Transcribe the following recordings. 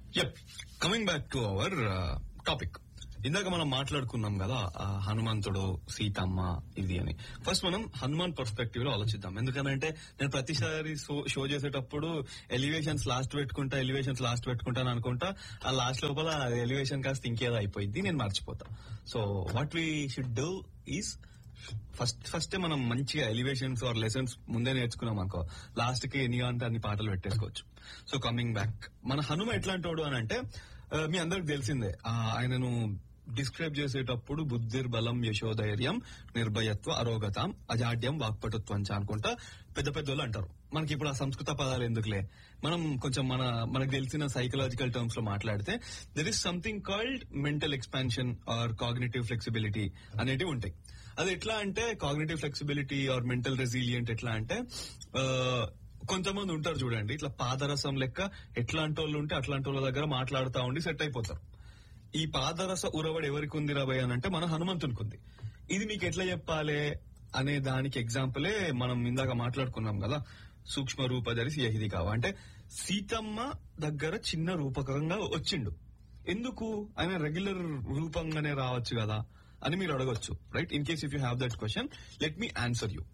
yup coming back to our topic ఇందాక మనం మాట్లాడుకున్నాం కదా ఆ, హనుమంతుడు సీతమ్మ ఇది అని ఫస్ట్ మనం హనుమాన్ పర్స్పెక్టివ్ లో ఆలోచిద్దాం ఎందుకంటే నేను ప్రతిసారి షో చేసేటప్పుడు ఎలివేషన్స్ లాస్ట్ పెట్టుకుంటా ఎలివేషన్స్ లాస్ట్ పెట్టుకుంటాను అనుకుంటా ఆ లాస్ట్ లోపల ఎలివేషన్ కాస్త ఇంకేదో అయిపోయింది నేను మర్చిపోతా so what we should do is first first మనం మంచిగా ఎలివేషన్స్ ఆర్ లెసన్స్ ముందే నేర్చుకున్నాం అనుకో లాస్ట్ కి ఎన్ని అంటే అన్ని పాటలు పెట్టేసుకోవచ్చు సో కమింగ్ బ్యాక్ మన హనుమ ఎట్లాంటోడు అని అంటే ఆ, మీ అందరికి తెలిసిందే ఆ, ఆయనను డిస్క్రైబ్ చేసేటప్పుడు బుద్ధిర్ బలం యశోధైర్యం నిర్భయత్వ అరోగతం అజాడ్యం వాక్పటుత్వం చ అనుకుంటా పెద్ద పెద్ద వాళ్ళు అంటారు మనకి ఇప్పుడు ఆ సంస్కృత పదాలు ఎందుకులే మనం కొంచెం మన మనకు తెలిసిన సైకలాజికల్ టర్మ్స్ లో మాట్లాడితే there is something called mental expansion or cognitive flexibility అనేటివి ఉంటాయి అది ఎట్లా అంటే cognitive flexibility or mental resilient ఎట్లా అంటే ఆ, కొంతమంది ఉంటారు చూడండి ఇట్లా పాదరసం లెక్క ఎట్లాంటి వాళ్ళు ఉంటే అట్లాంటి వాళ్ళ దగ్గర మాట్లాడుతూ ఉండి సెట్ అయిపోతారు ఈ పాదరస ఉరవడి ఎవరికి ఉంది రాబోయ్ అని అంటే మన హనుమంతునికి ఉంది ఇది మీకు ఎట్లా చెప్పాలి అనే దానికి ఎగ్జాంపులే మనం ఇందాక మాట్లాడుకున్నాం కదా సూక్ష్మ రూపధరి సియహిది కావ అంటే సీతమ్మ దగ్గర చిన్న రూపకంగా వచ్చిండు ఎందుకు ఆయన రెగ్యులర్ రూపంగానే రావచ్చు కదా అని మీరు అడగొచ్చు right in case if you have that question let me answer you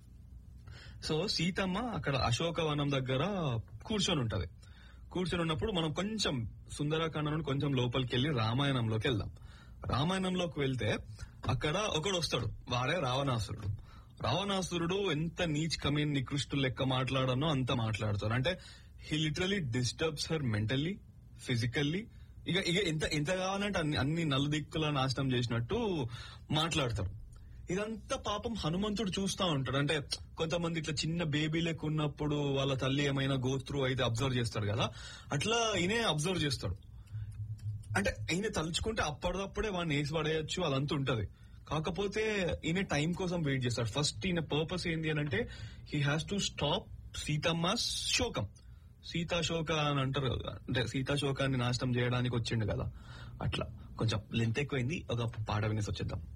so Seethamma అక్కడ అశోకవనం దగ్గర కూర్చొని ఉంటది కూర్చొని ఉన్నప్పుడు మనం కొంచెం సుందరకాండ నుండి కొంచెం లోపలికి వెళ్ళి రామాయణంలోకి వెళ్దాం రామాయణంలోకి వెళ్తే అక్కడ ఒకడు వస్తాడు వాడే రావణాసురుడు రావణాసురుడు ఎంత నీచ్ కమీన్ నికృష్టు లెక్క మాట్లాడనో అంత మాట్లాడతారు అంటే he literally disturbs her mentally physically ఇక ఇక ఎంత ఎంత కావాలంటే అన్ని అన్ని నలుదిక్కుల నాశనం చేసినట్టు మాట్లాడతారు ఇదంతా పాపం హనుమంతుడు చూస్తా ఉంటాడు అంటే కొంతమంది ఇట్లా చిన్న బేబీ లెక్క ఉన్నప్పుడు వాళ్ళ తల్లి ఏమైనా గోత్రు అయితే అబ్జర్వ్ చేస్తాడు కదా అట్లా ఈయనే అబ్జర్వ్ చేస్తాడు అంటే ఈయన తలుచుకుంటే అప్పటిదప్పుడే వాడిని వేసి పడేయచ్చు అదంతా ఉంటది కాకపోతే ఈయన టైం కోసం వెయిట్ చేస్తాడు ఫస్ట్ ఈయన పర్పస్ ఏంది అని అంటే he has to stop Seethamma శోకం సీతాశోక అని అంటారు కదా అంటే సీతాశోకాన్ని నాశనం చేయడానికి వచ్చిండు కదా అట్లా కొంచెం లెంత్ ఎక్కువైంది ఒక పాట వినేసి వచ్చేద్దాం